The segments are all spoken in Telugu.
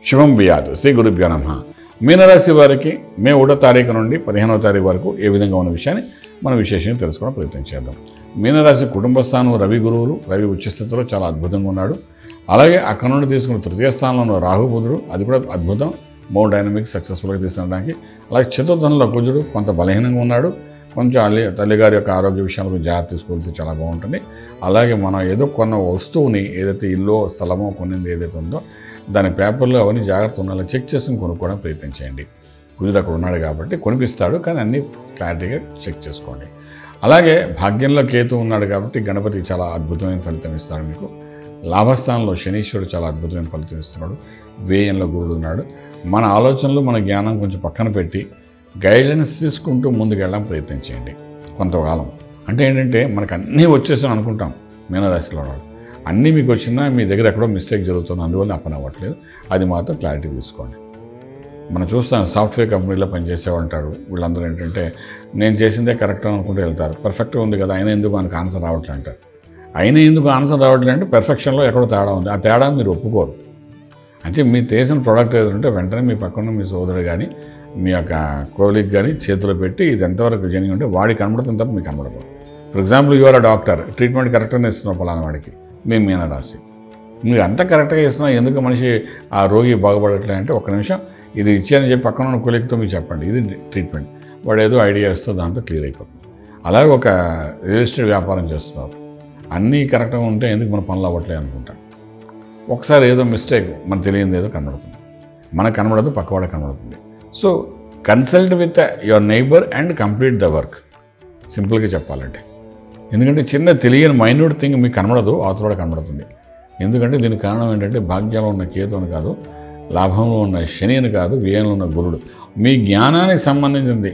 శుభం బియాదు శ్రీ గురుభ్యో నమ మీనరాశి వారికి మే ఒకటో తారీఖు నుండి పదిహేనవ తారీఖు వరకు ఏ విధంగా ఉన్న విషయాన్ని మనం విశేషంగా తెలుసుకోవడం ప్రయత్నం చేద్దాం మీనరాశి కుటుంబ స్థానం రవి గురువులు రవి ఉచ్చస్థితిలో చాలా అద్భుతంగా ఉన్నాడు అలాగే అక్కడ నుండి తీసుకున్న తృతీయ స్థానంలో ఉన్న రాహు బుధుడు అది కూడా అద్భుతం మోర్ డైనమిక్ సక్సెస్ఫుల్గా తీసుకురావడానికి అలాగే చతుర్థంలో కుజుడు కొంత బలహీనంగా ఉన్నాడు కొంచెం అల్లి తల్లిగారి యొక్క ఆరోగ్య విషయాలకు జాగ్రత్త తీసుకెళ్తే చాలా బాగుంటుంది అలాగే మనం ఏదో కొన్న వస్తువుని ఏదైతే ఇల్లు స్థలమో కొనింది ఏదైతే ఉందో దాని పేపర్లు అవన్నీ జాగ్రత్త ఉండాలి చెక్ చేసుకుని కొనుక్కోవడం ప్రయత్నం చేయండి కుజుడు అక్కడ ఉన్నాడు కాబట్టి కొనిపిస్తాడు కానీ అన్నీ క్లారిటీగా చెక్ చేసుకోండి అలాగే భాగ్యంలో కేతు ఉన్నాడు కాబట్టి గణపతి చాలా అద్భుతమైన ఫలితం ఇస్తాడు మీకు లాభస్థానంలో శనీశ్వరుడు చాలా అద్భుతమైన ఫలితం ఇస్తున్నాడు వ్యయంలో గురుడు ఉన్నాడు మన ఆలోచనలు మన జ్ఞానం కొంచెం పక్కన పెట్టి గైడెన్స్ తీసుకుంటూ ముందుకు వెళ్ళడం ప్రయత్నం చేయండి కొంతకాలం అంటే ఏంటంటే మనకు అన్నీ వచ్చేసాం అనుకుంటాం మీనరాశిలో వాళ్ళు అన్నీ మీకు వచ్చినా మీ దగ్గర ఎక్కడో మిస్టేక్ జరుగుతుంది అందువల్ల అప్పని అవ్వట్లేదు అది మాత్రం క్లారిటీ తీసుకోండి మనం చూస్తాం సాఫ్ట్వేర్ కంపెనీలో పనిచేసే ఉంటారు వీళ్ళందరూ ఏంటంటే నేను చేసిందే కరెక్ట్ అని అనుకుంటూ వెళ్తారు పర్ఫెక్ట్గా ఉంది కదా అయినా ఎందుకు మనకు ఆన్సర్ రావట్లేదు అంటారు అయినా ఎందుకు ఆన్సర్ రావట్లేదు అంటే పెర్ఫెక్షన్లో ఎక్కడో తేడా ఉంది ఆ తేడా మీరు ఒప్పుకోరు అంటే మీరు చేసిన ప్రోడక్ట్ ఏదో ఉంటే వెంటనే మీ పక్కన మీ సోదరుడు కానీ మీ యొక్క కోలిక్ కానీ చేతిలో పెట్టి ఇది ఎంతవరకు జని ఉంటే వాడి కనబడుతుంది తప్ప మీకు కనబడదు for example your a doctor treatment కరెక్ట్గానే ఇస్తున్నాం పలానా వాడికి మేము మీన రాసి మీరు అంతా కరెక్ట్గా ఇస్తున్నా ఎందుకు మనిషి ఆ రోగి బాగుపడట్లేదు అంటే ఒక్క నిమిషం ఇది ఇచ్చానని చెప్పి పక్కన ఉన్న కొలిక్తో మీరు చెప్పండి ఇది ట్రీట్మెంట్ వాడు ఏదో ఐడియా ఇస్తే దాంతో క్లియర్ అయిపోతుంది అలాగే ఒక రియల్ ఎస్టేట్ వ్యాపారం చేస్తున్నారు అన్నీ కరెక్ట్గా ఉంటే ఎందుకు మన పనులు అవ్వట్లేదు అనుకుంటాం ఒకసారి ఏదో మిస్టేక్ మనకు తెలియదు ఏదో కనబడుతుంది మనకు కనబడదు పక్కవాడ కనబడుతుంది so consult with your neighbour and complete the work సింపుల్గా చెప్పాలంటే ఎందుకంటే చిన్న తెలియని మైన్యూట్ థింగ్ మీకు కనబడదు అవతల కనబడుతుంది ఎందుకంటే దీనికి కారణం ఏంటంటే భాగ్యంలో ఉన్న కేతు అని కాదు లాభంలో ఉన్న శని అని కాదు వ్యయంలో ఉన్న గురుడు మీ జ్ఞానానికి సంబంధించింది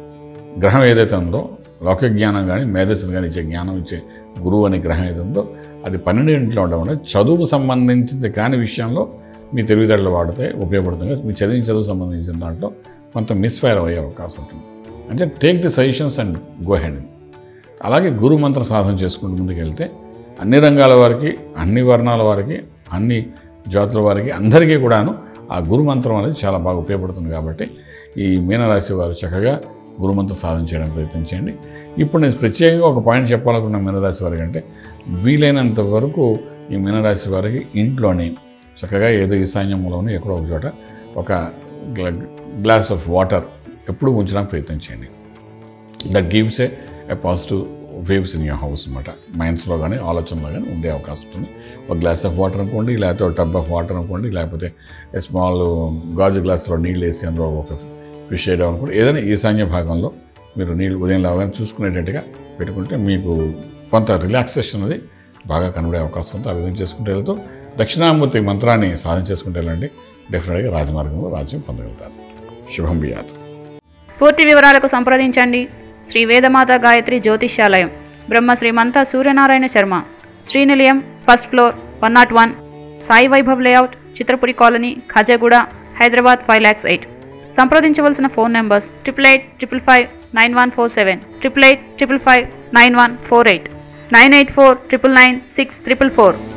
గ్రహం ఏదైతే ఉందో లౌకిక జ్ఞానం కానీ మేధస్సును కానీ ఇచ్చే జ్ఞానం ఇచ్చే గురువు అనే గ్రహం ఏది ఉందో అది పన్నెండు ఇంట్లో ఉండడం వల్ల చదువుకు సంబంధించింది కాని విషయంలో మీ తెలివితేటలు వాడితే ఉపయోగపడుతుంది మీ చదివిన చదువు సంబంధించిన దాంట్లో కొంత మిస్ఫైర్ అయ్యే అవకాశం ఉంటుంది అంటే take the suggestions and go head అలాగే గురు మంత్ర సాధన చేసుకుంటూ ముందుకెళ్తే అన్ని రంగాల వారికి అన్ని వర్ణాల వారికి అన్ని జాతుల వారికి అందరికీ కూడాను ఆ గురు మంత్రం అనేది చాలా బాగా ఉపయోగపడుతుంది కాబట్టి ఈ మీనరాశి వారు చక్కగా గురుమంత్ర సాధన చేయడం ప్రయత్నించండి ఇప్పుడు నేను ప్రత్యేకంగా ఒక పాయింట్ చెప్పాలనుకున్న మీనరాశి వారికి అంటే వీలైనంత వరకు ఈ మీనరాశి వారికి ఇంట్లోనే చక్కగా ఏదో ఈశాన్యంలోనే ఎక్కడో ఒక చోట ఒక గ్లాస్ ఆఫ్ వాటర్ ఎప్పుడు ఉంచడానికి ప్రయత్నం చేయండి that gives a a positive waves in your house అనమాట మైండ్స్లో కానీ ఆలోచనలో కానీ ఉండే అవకాశం ఉంటుంది ఒక గ్లాస్ ఆఫ్ వాటర్ అనుకోండి లేకపోతే ఒక టబ్ ఆఫ్ వాటర్ అనుకోండి లేకపోతే స్మాల్ గాజు గ్లాస్లో నీళ్ళు వేసి అందులో ఒక ఫిష్ చేయడం అనుకోండి ఏదైనా ఈశాన్య భాగంలో మీరు నీళ్ళు ఉదయం లాగానే చూసుకునేటట్టుగా పెట్టుకుంటే మీకు కొంత రిలాక్సేషన్ అనేది బాగా కనబడే అవకాశం ఉంది ఆ విధంగా చేసుకుంటూ వెళ్తూ దక్షిణామూర్తి మంత్రాన్ని సాధన చేసుకుంటూ వెళ్ళండి డెఫినెట్గా రాజమార్గంలో రాజ్యం పొందగలుగుతారు శుభం బియాత్ పూర్తి వివరాలకు సంప్రదించండి Shri Vedamata Gayatri Jyotishyalayam Brahma Srimanta Suryanarayana Sharma Srinilayam first floor one naught one Sai Vaibhav layout Chitrapuri colony Khajaguda Hyderabad five lakhs eight సంప్రదించవలసిన phone numbers triple eight triple five nine one four seven triple eight triple five nine one four eight nine eight four triple nine six triple four